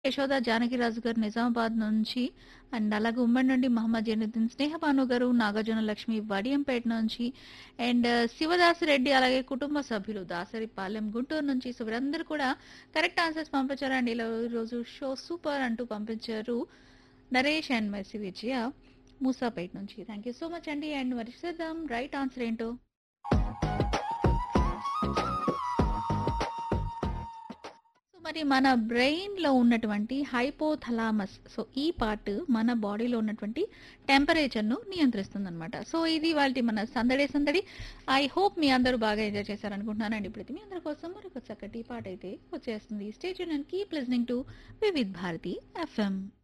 యశోద జానకిరాజు గారు నిజామాబాద్ నుంచి అండ్ అలాగే ఉమ్మడి నుండి మహమ్మద్ జైనుద్దీన్ స్నేహభాను గారు నాగార్జున లక్ష్మి వడియంపేట నుంచి అండ్ శివదాస్ రెడ్డి అలాగే కుటుంబ సభ్యులు దాసరిపాలెం గుంటూరు నుంచి సో వీరందరూ కూడా కరెక్ట్ ఆన్సర్స్ పంపించారు అండ్ ఇలా ఈరోజు షో సూపర్ అంటూ పంపించారు నరేష్ అండ్ మెర్సి విజయ మూసాపేట నుంచి థ్యాంక్ యూ సో మచ్ అండి అండ్ మరి చూద్దాం రైట్ ఆన్సర్ ఏంటో సో మరి మన బ్రెయిన్ లో ఉన్నటువంటి హైపోథలామస్ సో ఈ పార్ట్ మన బాడీలో ఉన్నటువంటి టెంపరేచర్ ను నియంత్రిస్తుంది అనమాట సో ఇది వాళ్ళ మన సందడి సందడి ఐ హోప్ మీ అందరూ బాగా ఎంజాయ్ చేశారు అనుకుంటున్నాను అండ్ ఇప్పుడైతే మీ అందరి కోసం మరొక చక్కటి పాట అయితే వచ్చేస్తుంది stay and keep listening to Vividh Bharati FM